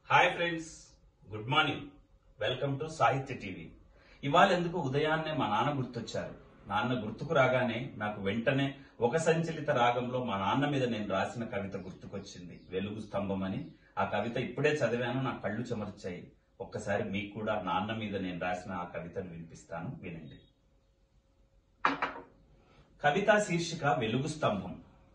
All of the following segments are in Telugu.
hi friends good morning welcome to Sahitya TV ఇవాళ ఎందుకు ఉదయాన్నే మా నాన్న గుర్తొచ్చారు నాన్న గుర్తుకు రాగానే నాకు వెంటనే ఒక సంచలిత రాగంలో మా నాన్న మీద నేను రాసిన కవిత గుర్తుకొచ్చింది వెలుగు స్తంభం అని ఆ కవిత ఇప్పుడే చదివాను నా కళ్ళు చెమర్చాయి ఒక్కసారి మీకు కూడా నాన్న మీద నేను రాసిన ఆ కవితను వినిపిస్తాను వినండి కవితా శీర్షిక వెలుగు స్తంభం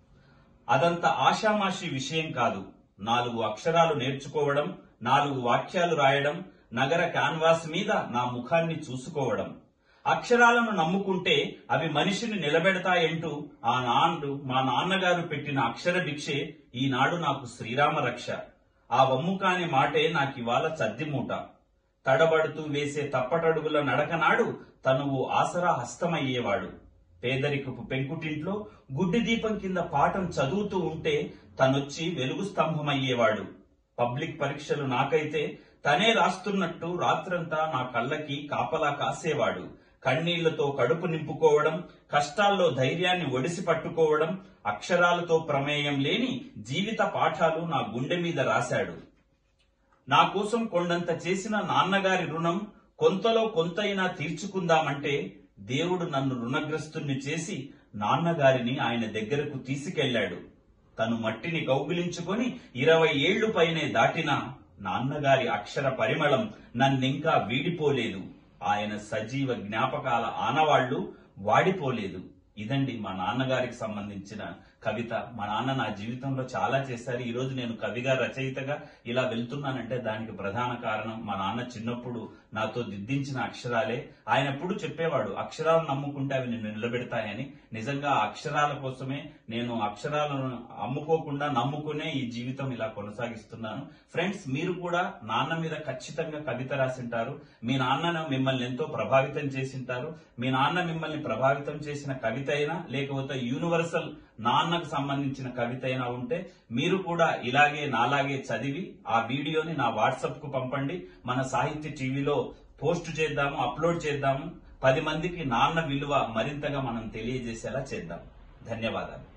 అదంత ఆషామాషి విషయం కాదు నాలుగు అక్షరాలు నేర్చుకోవడం నాలుగు వాక్యాలు రాయడం నగర క్యాన్వాస్ మీద నా ముఖాన్ని చూసుకోవడం అక్షరాలను నమ్ముకుంటే అవి మనిషిని నిలబెడతాయంటూ ఆ నాడు మా నాన్నగారు పెట్టిన అక్షర భిక్షే ఈనాడు నాకు శ్రీరామ రక్ష ఆ వమ్ము కాని మాటే నాకివాళ చద్దిమూట తడబడుతూ వేసే తప్పటడుగుల నడకనాడు తను ఓ ఆసరా హస్తమయ్యేవాడు పేదరికపు పెంకుటింట్లో గుడ్డి దీపం కింద పాఠం చదువుతూ ఉంటే తనొచ్చి వెలుగు స్తంభమయ్యేవాడు పబ్లిక్ పరీక్షలు నాకైతే తనే రాస్తున్నట్టు రాత్రంతా నా కళ్ళకి కాపలా కాసేవాడు కన్నీళ్లతో కడుపు నింపుకోవడం కష్టాల్లో ధైర్యాన్ని ఒడిసి పట్టుకోవడం అక్షరాలతో ప్రమేయం లేని జీవిత పాఠాలు నా గుండె మీద రాశాడు నా కోసం కొండంత చేసిన నాన్నగారి రుణం కొంతలో కొంతైనా తీర్చుకుందామంటే దేవుడు నన్ను రుణగ్రస్తుణ్ణి చేసి నాన్నగారిని ఆయన దగ్గరకు తీసుకెళ్లాడు తను మట్టిని కౌగిలించుకొని ఇరవై ఏళ్లు పైనే దాటినా నాన్నగారి అక్షర పరిమళం నన్నింకా వీడిపోలేదు ఆయన సజీవ జ్ఞాపకాల ఆనవాళ్లు వాడిపోలేదు ఇదండి మా నాన్నగారికి సంబంధించిన కవిత మా నాన్న నా జీవితంలో చాలా చేశారు ఈ రోజు నేను కవిగా రచయితగా ఇలా వెళ్తున్నానంటే దానికి ప్రధాన కారణం మా నాన్న చిన్నప్పుడు నాతో దిద్దించిన అక్షరాలే ఆయన ఎప్పుడు చెప్పేవాడు అక్షరాలను నమ్ముకుంటే అవి నిన్ను నిలబెడతాయని నిజంగా ఆ అక్షరాల కోసమే నేను అక్షరాలను అమ్ముకోకుండా నమ్ముకునే ఈ జీవితం ఇలా కొనసాగిస్తున్నాను ఫ్రెండ్స్ మీరు కూడా నాన్న మీద ఖచ్చితంగా కవిత రాసింటారు మీ నాన్న మిమ్మల్ని ఎంతో ప్రభావితం చేసింటారు మీ నాన్న మిమ్మల్ని ప్రభావితం చేసిన కవిత అయినా లేకపోతే యూనివర్సల్ నాన్నకు సంబంధించిన కవిత అయినా ఉంటే మీరు కూడా ఇలాగే నాలాగే చదివి ఆ వీడియోని నా వాట్సాప్ కు పంపండి మన సాహిత్య టీవీలో పోస్ట్ చేద్దాము అప్లోడ్ చేద్దాము పది మందికి నాన్న విలువ మరింతగా మనం తెలియజేసేలా చేద్దాం ధన్యవాదాలు